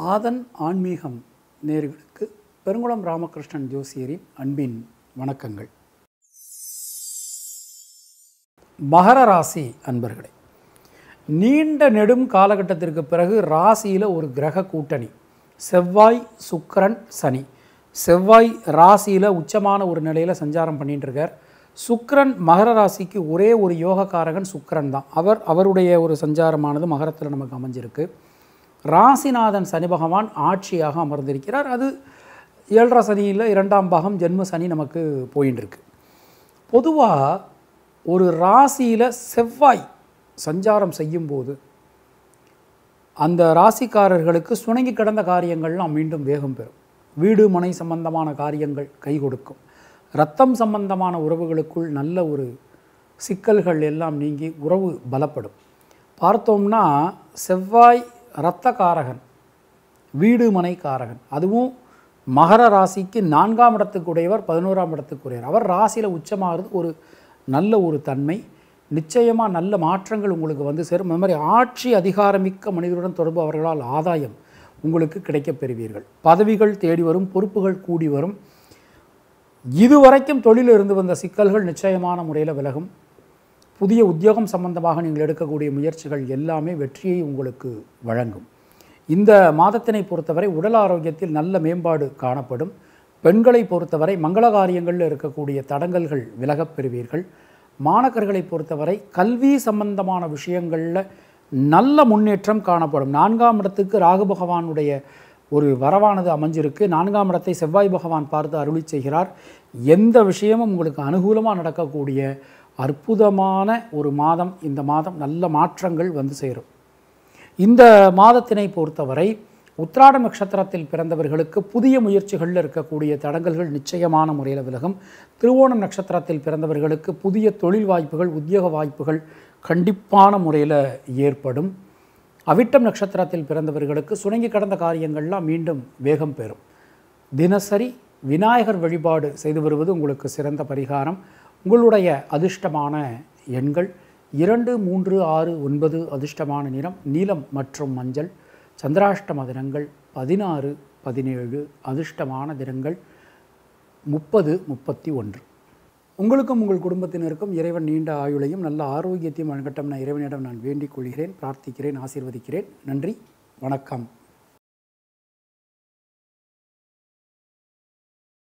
ஆதன் ஆன்மீகம் நேர்களுக்கு பெருங்குளம் ராமகிருஷ்ணன் ஜோசியரின் அன்பின் வணக்கங்கள் மகர ராசி அன்பர்களே நீண்ட நெடும் காலகட்டத்திற்கு பிறகு ராசியில் ஒரு கிரக கூட்டணி செவ்வாய் சுக்கிரன் சனி செவ்வாய் ராசியில் உச்சமான ஒரு நிலையில் சஞ்சாரம் பண்ணிட்டு இருக்கார் சுக்கிரன் மகர ராசிக்கு ஒரே ஒரு யோகக்காரகன் சுக்கிரன் தான் அவர் அவருடைய ஒரு சஞ்சாரமானது மகரத்தில் நமக்கு அமைஞ்சிருக்கு ராசிநாதன் சனி பகவான் ஆட்சியாக அமர்ந்திருக்கிறார் அது ஏழரை சனியில் இரண்டாம் பாகம் ஜென்ம சனி நமக்கு போயின்னு இருக்கு பொதுவாக ஒரு ராசியில் செவ்வாய் சஞ்சாரம் செய்யும்போது அந்த ராசிக்காரர்களுக்கு சுணங்கி கிடந்த காரியங்கள்லாம் மீண்டும் வேகம் பெறும் வீடு மனை சம்பந்தமான காரியங்கள் கை கொடுக்கும் ரத்தம் சம்பந்தமான உறவுகளுக்குள் நல்ல ஒரு சிக்கல்கள் எல்லாம் நீங்கி உறவு பலப்படும் பார்த்தோம்னா செவ்வாய் இரத்தக்காரகன் வீடு மனை காரகன் அதுவும் மகர ராசிக்கு நான்காம் இடத்துக்குடையவர் பதினோராம் இடத்துக்குரியவர் அவர் ராசியில் உச்சமாகிறது ஒரு நல்ல ஒரு தன்மை நிச்சயமாக நல்ல மாற்றங்கள் உங்களுக்கு வந்து சேரும் அது மாதிரி ஆட்சி அதிகாரமிக்க மனிதருடன் தொடர்பு அவர்களால் ஆதாயம் உங்களுக்கு கிடைக்கப் பெறுவீர்கள் பதவிகள் தேடி வரும் பொறுப்புகள் கூடி வரும் இதுவரைக்கும் தொழிலில் இருந்து வந்த சிக்கல்கள் நிச்சயமான முறையில் விலகும் புதிய உத்தியோகம் சம்பந்தமாக நீங்கள் எடுக்கக்கூடிய முயற்சிகள் எல்லாமே வெற்றியை உங்களுக்கு வழங்கும் இந்த மாதத்தினை பொறுத்தவரை உடல் ஆரோக்கியத்தில் நல்ல மேம்பாடு காணப்படும் பெண்களை பொறுத்தவரை மங்கள காரியங்களில் இருக்கக்கூடிய தடங்கல்கள் விலகப் பெறுவீர்கள் மாணக்கர்களை பொறுத்தவரை கல்வி சம்பந்தமான விஷயங்களில் நல்ல முன்னேற்றம் காணப்படும் நான்காம் இடத்துக்கு ராகு பகவானுடைய ஒரு வரவானது அமைஞ்சிருக்கு நான்காம் இடத்தை செவ்வாய் பகவான் பார்த்து அருளி செய்கிறார் எந்த விஷயமும் உங்களுக்கு அனுகூலமாக நடக்கக்கூடிய அற்புதமான ஒரு மாதம் இந்த மாதம் நல்ல மாற்றங்கள் வந்து சேரும் இந்த மாதத்தினை பொறுத்தவரை உத்ராட நட்சத்திரத்தில் பிறந்தவர்களுக்கு புதிய முயற்சிகளில் இருக்கக்கூடிய தடங்கல்கள் நிச்சயமான முறையில் விலகும் திருவோணம் நட்சத்திரத்தில் பிறந்தவர்களுக்கு புதிய தொழில் வாய்ப்புகள் உத்தியோக வாய்ப்புகள் கண்டிப்பான முறையில் ஏற்படும் அவிட்டம் நட்சத்திரத்தில் பிறந்தவர்களுக்கு சுணங்கி கடந்த காரியங்கள்லாம் மீண்டும் வேகம் பெறும் தினசரி விநாயகர் வழிபாடு செய்து வருவது உங்களுக்கு சிறந்த பரிகாரம் உங்களுடைய அதிர்ஷ்டமான எண்கள் இரண்டு மூன்று ஆறு ஒன்பது அதிர்ஷ்டமான நிறம் நீலம் மற்றும் மஞ்சள் சந்திராஷ்டம தினங்கள் பதினாறு பதினேழு அதிர்ஷ்டமான தினங்கள் முப்பது முப்பத்தி ஒன்று உங்களுக்கும் உங்கள் குடும்பத்தினருக்கும் இறைவன் நீண்ட ஆயுளையும் நல்ல ஆரோக்கியத்தையும் வழங்கட்டும் நான் இறைவனிடம் நான் வேண்டிக் கொள்கிறேன் பிரார்த்திக்கிறேன் ஆசீர்வதிக்கிறேன் நன்றி வணக்கம்